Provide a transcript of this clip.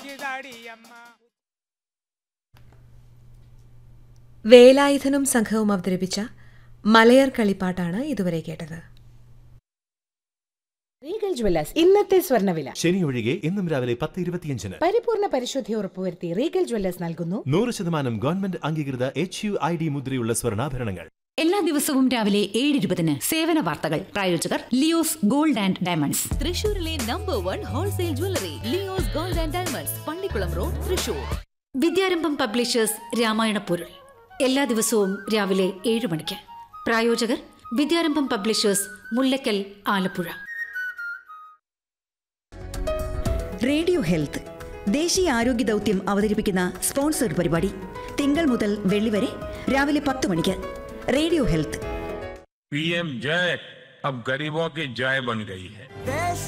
രക്ഷിതാടിയമ്മ വേലായുധനും സംഘവും അവതരിപ്പിച്ച മലയർ കളിപ്പാട്ടാണ് ഇതുവരെ കേട്ടത് റീഗൽ ജ്വല്ലേഴ്സ് ഇന്നത്തെ സ്വർണ്ണവില ശനി ഒഴികെ ഇന്നും രാവിലെ പത്ത് ഇരുപത്തിയഞ്ചിന് പരിപൂർണ പരിശുദ്ധി ഉറപ്പുവരുത്തി റീഗൽ ജ്വല്ലേഴ്സ് നൽകുന്നു നൂറ് ശതമാനം ഗവൺമെന്റ് അംഗീകൃത എച്ച് യു ഐ ഡി മുദ്രയുള്ള സ്വർണ്ണാഭരണങ്ങൾ എല്ലാ ദിവസവും രാവിലെ ഏഴ് ഇരുപതിന് സേവന വാർത്തകൾ പ്രായോജകർ ലിയോസ് ഗോൾഡ് ആൻഡ് ഡയമണ്ട്സ് തൃശൂരിലെ number one wholesale jewellery Leo's gold and diamonds Pallikulam road Thrissur Vidyarambham publishers Ramayana പൊരുൾ എല്ലാ ദിവസവും രാവിലെ ഏഴ് മണിക്ക് പ്രായോജകർ Vidyarambham publishers Mullakkal Alappuzha radio health ദേശീയ ആരോഗ്യ ദൗത്യം അവതരിപ്പിക്കുന്ന സ്പോൺസർഡ് പരിപാടി തിങ്കൾ മുതൽ വെള്ളി വരെ രാവിലെ പത്ത് മണിക്ക് റേഡിയോ ഹെൽത്ത് पीएम जय अब गरीबों की जय बन गई है देश